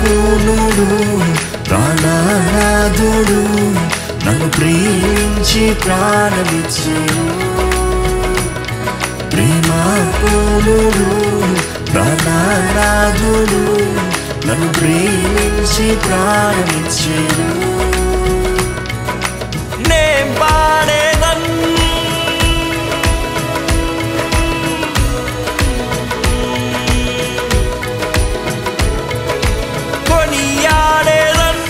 పూర్ణుడు ప్రాణనాథుడు నన్ను ప్రేమించి ప్రాణమిచ్చేను ప్రేమ పూర్ణుడు ప్రాణనాథుడు నన్ను ప్రేమించి ప్రాణమిచ్చేను నేను పాడేదన్ కొనియాడేదన్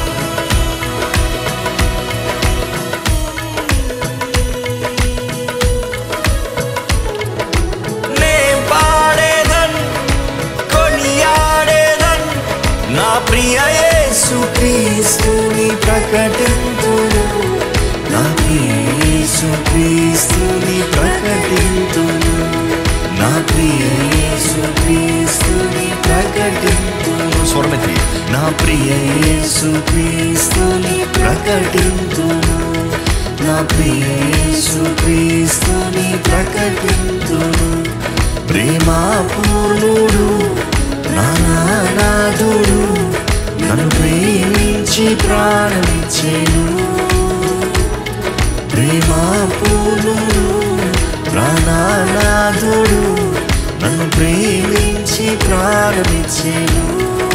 నేను పాడేదన్ కొనియాడేదన్ నా ప్రియ యేసు క్రీస్తుని ప్రకటింతును నా యేసు క్రీస్తుని ప్రకటింతును నా యేసు క్రీస్తుని ప్రకటింతును స్వరమెత్తి నా ప్రియ యేసు క్రీస్తుని ప్రకటింతును నా ప్రియ యేసు క్రీస్తుని ప్రకటింతును ప్రేమ పూర్ణుడు నానానాథుడు నన్ను ప్రేమించి ప్రాణమిచ్చేను ప్రేమ పూర్ణుడు ప్రాణనాథుడు నన్ను ప్రేమించి ప్రాణమిచ్చేను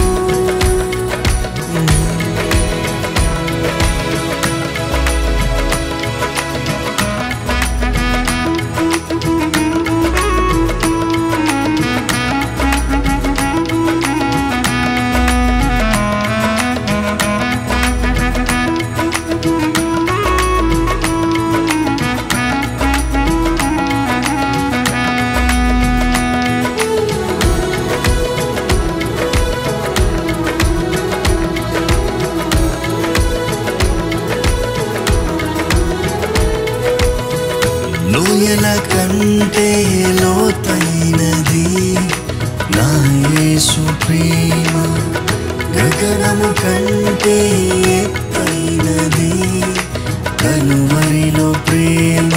లోయల కంటే లోతైనది నా యేసు ప్రేమ గగనము కంటే ఎత్తైనది కలువరిలో ప్రేమ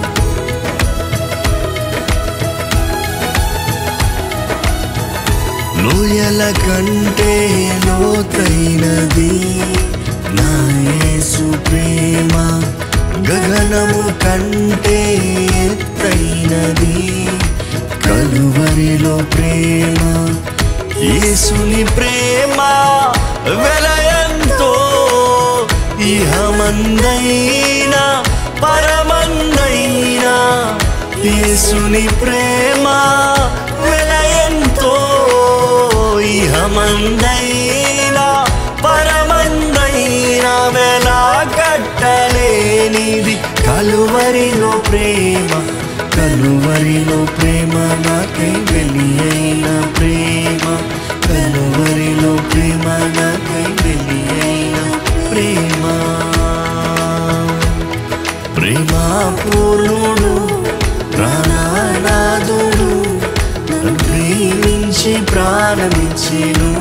లోయల కంటే లోతైనది నా యేసు ప్రేమ గగనము కంటే ఎత్తైనది కలువరిలో ప్రేమ యేసుని ప్రేమ వెలయంతో ఇహమందైనా పరమందైనా యేసుని ప్రేమ వెలయంతో ఇహమందైనా పరమందైనా వెలా కట్టలేనిది కలువరిలో ప్రేమ కలువరిలో ప్రేమ నాకై వెలి అయిన ప్రేమ కలువరిలో ప్రేమ నాకై వెలి అయిన ప్రేమ ప్రేమ పూర్ణుడు ప్రాణనాథుడు నన్ను ప్రేమించి ప్రాణమిచ్చేను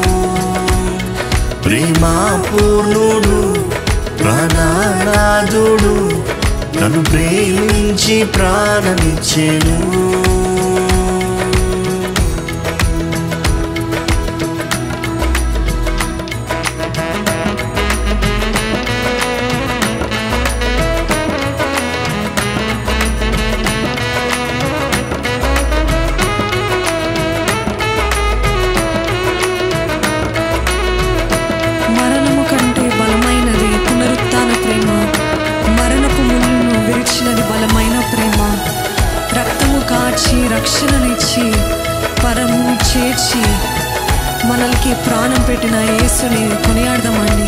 ప్రేమ పూర్ణుడు ప్రాణనాథుడు నన్ను ప్రేమించి ప్రాణమిచ్చేను మరణము కంటే బలమైనది పునరుత్థాన ప్రేమ మరణపు ముళ్ళను విరిచినది బలమైన ప్రేమ రక్తము కాచి రక్షణనిచ్చి పరము చేర్చి మనల్కి ప్రాణం పెట్టిన యేసుని కొనియాడదామండి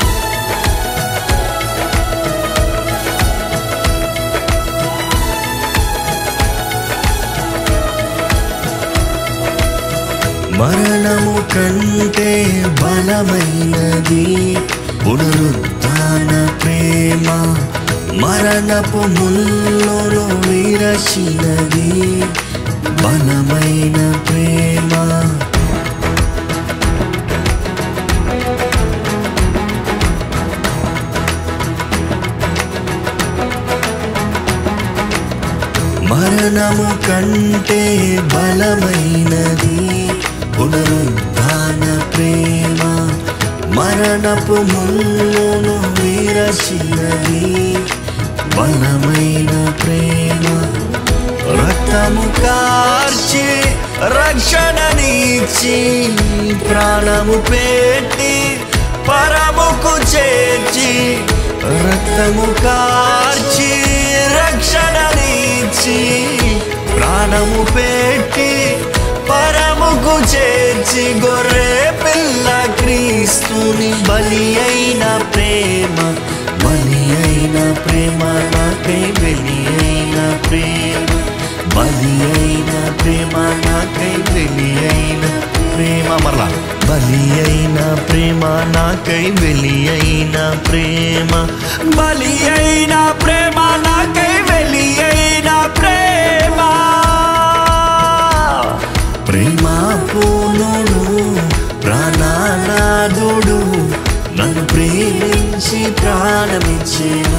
మరణము కంటే బలమైనది పునరుద్ధాన ప్రేమ మరణపు ముల్లోను విరచినది బలమైన ప్రేమ మరణము కంటే బలమైనది పునరుద్ధాన ప్రేమ మరణపు ముళ్ళును విరచినది బలమైన ప్రేమ రక్తము కార్చి రక్షణనిచ్చి ప్రాణము పెట్టి పరముకు చేర్చి రక్తము కార్చి రక్షణనిచ్చి ప్రాణము పెట్టి పరముకు చేర్చి గొర్రె పిల్ల క్రీస్తుని బలి అయిన ప్రేమ బలి అయిన ప్రేమ నాకై బలి అయిన ప్రేమ బలి అయిన ప్రేమ నాకై బలి అయిన ప్రేమ మరలా బలి అయిన ప్రేమ నాకై బలి అయిన ప్రేమ బలి అయిన ప్రేమ నాకై బలి అయిన ప్రేమ ప్రేమ పూర్ణుడు ప్రాణనాథుడు నన్ను ప్రేమించి ప్రాణమిచ్చేను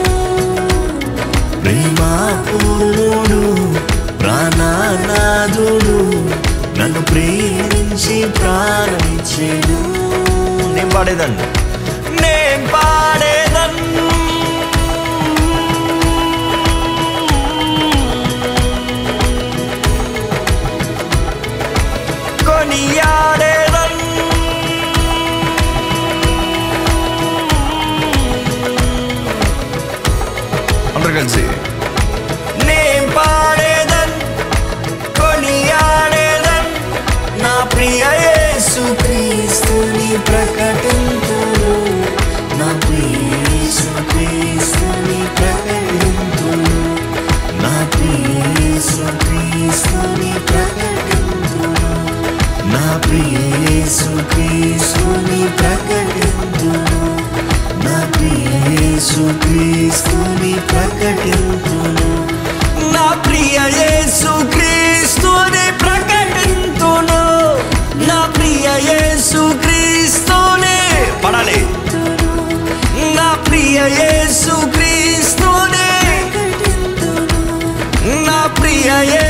ప్రేమ పూర్ణుడు ప్రాణనాథుడు నన్ను ప్రేమించి ప్రాణమిచ్చేను నేను పాడేదండి నేను పాడేదన్ను కొనియాడేదన్ అందరు కలిసి నేను పాడేదన్ కొనియాడేదన్ నా ప్రియ యేసు క్రీస్తుని ప్రకటింతును నా ప్రియ యేసు క్రీస్తుని ప్రకటింతును నా ప్రియ యేసు క్రీస్తుని ప్రకటింతును నా ప్రియ యేసు క్రీస్తుని ప్రకటింతును నా ప్రియ యేసు క్రీస్తుని ప్రకటింతును నా ప్రియ యేసు క్రీస్తుని ప్రకటింతును నా ప్రియ యేసు క్రీస్తుని పడాలి నా ప్రియ యేసు క్రీస్తుని నా ప్రియ